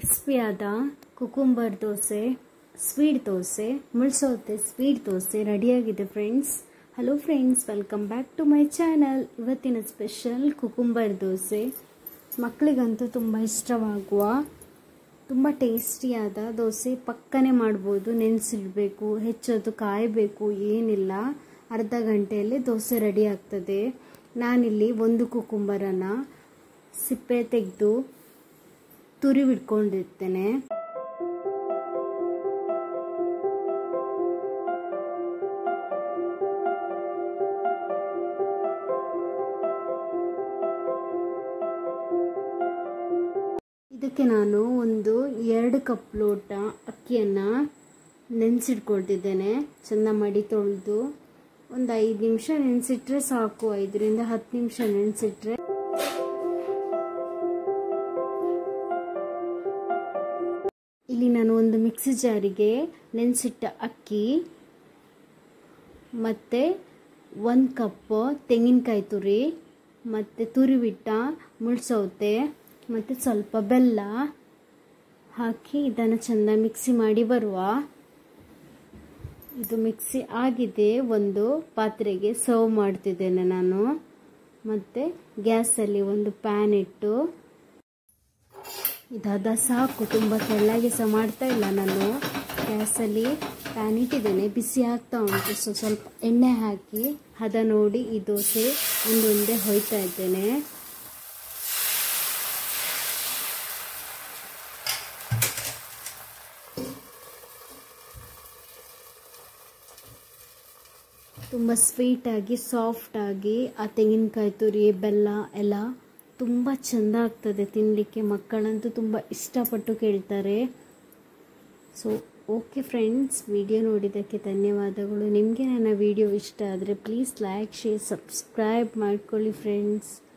ಕ್ರಿಸ್ಪಿಯಾದ cucumber dosa sweet dosa ಮುಳ್ಸೌತೆ sweet dosa ರೆಡಿಯಾಗಿದೆ friends hello friends welcome back to my channel ಇವತ್ತಿನ special cucumber dosa ಮಕ್ಕಳಿಗಂತೂ ತುಂಬ ಇಷ್ಟವಾಗುವ ತುಂಬ ಟೇಸ್ಟಿಯಾದ ದೋಸೆ ಪಕ್ಕನೆ ಮಾಡ್ಬೋದು ನೆನೆಸಿಡಬೇಕು ಹೆಚ್ಚೊತ್ತು ಕಾಯಬೇಕು ಏನಿಲ್ಲ ಅರ್ಧ ಗಂಟೆಯಲ್ಲಿ ದೋಸೆ ರೆಡಿ ಆಗ್ತದೆ ನಾನಿಲ್ಲಿ ಒಂದು ಕುಕುಂಬರನ್ನು ಸಿಪ್ಪೆ ತೆಗೆದು ತುರಿವಿಟ್ಕೊಂಡಿರ್ತೇನೆ ಇದಕ್ಕೆ ನಾನು ಒಂದು ಎರಡು ಕಪ್ ಲೋಟ ಅಕ್ಕಿಯನ್ನು ನೆನೆಸಿಟ್ಕೊಳ್ತಿದ್ದೇನೆ ಚೆಂದ ಮಡಿ ತೊಳೆದು ಒಂದು ಐದು ನಿಮಿಷ ನೆನೆಸಿಟ್ರೆ ಸಾಕು ಐದರಿಂದ ಹತ್ತು ನಿಮಿಷ ನೆನೆಸಿಟ್ರೆ ಇಲ್ಲಿ ನಾನು ಒಂದು ಮಿಕ್ಸಿ ಜಾರಿಗೆ ನೆನೆಸಿಟ್ಟ ಅಕ್ಕಿ ಮತ್ತು ಒಂದು ಕಪ್ ತೆಂಗಿನಕಾಯಿ ತುರಿ ಮತ್ತು ತುರಿಬಿಟ್ಟ ಮುಳ್ಸೌತೆ ಮತ್ತು ಸ್ವಲ್ಪ ಬೆಲ್ಲ ಹಾಕಿ ಇದನ್ನು ಚೆಂದ ಮಿಕ್ಸಿ ಮಾಡಿ ಬರುವ ಇದು ಮಿಕ್ಸಿ ಆಗಿದೆ ಒಂದು ಪಾತ್ರೆಗೆ ಸರ್ವ್ ಮಾಡ್ತಿದ್ದೇನೆ ನಾನು ಮತ್ತು ಗ್ಯಾಸಲ್ಲಿ ಒಂದು ಪ್ಯಾನ್ ಇಟ್ಟು ಇದಾದ ಸಾಕು ತುಂಬ ತೆಳ್ಳಗೆ ಸಹ ಮಾಡ್ತಾ ಇಲ್ಲ ನಾನು ಗ್ಯಾಸಲ್ಲಿ ಪ್ಯಾನ್ ಇಟ್ಟಿದ್ದೇನೆ ಬಿಸಿ ಆಗ್ತಾ ಉಂಟು ಸೊ ಸ್ವಲ್ಪ ಎಣ್ಣೆ ಹಾಕಿ ಹದ ನೋಡಿ ಈ ದೋಸೆ ಒಂದೊಂದೇ ಹೊಯ್ತಾ ಇದ್ದೇನೆ ತುಂಬ ಸ್ವೀಟಾಗಿ ಸಾಫ್ಟಾಗಿ ಆ ತೆಂಗಿನಕಾಯಿ ತುರಿ ಬೆಲ್ಲ ಎಲ್ಲ ತುಂಬ ಚೆಂದ ಆಗ್ತದೆ ತಿನ್ನಲಿಕ್ಕೆ ಮಕ್ಕಳಂತೂ ತುಂಬ ಇಷ್ಟಪಟ್ಟು ಕೇಳ್ತಾರೆ ಸೊ ಓಕೆ ಫ್ರೆಂಡ್ಸ್ ವಿಡಿಯೋ ನೋಡಿದ್ದಕ್ಕೆ ಧನ್ಯವಾದಗಳು ನಿಮಗೆ ನನ್ನ ವಿಡಿಯೋ ಇಷ್ಟ ಆದರೆ ಪ್ಲೀಸ್ ಲೈಕ್ ಶೇರ್ ಸಬ್ಸ್ಕ್ರೈಬ್ ಮಾಡ್ಕೊಳ್ಳಿ ಫ್ರೆಂಡ್ಸ್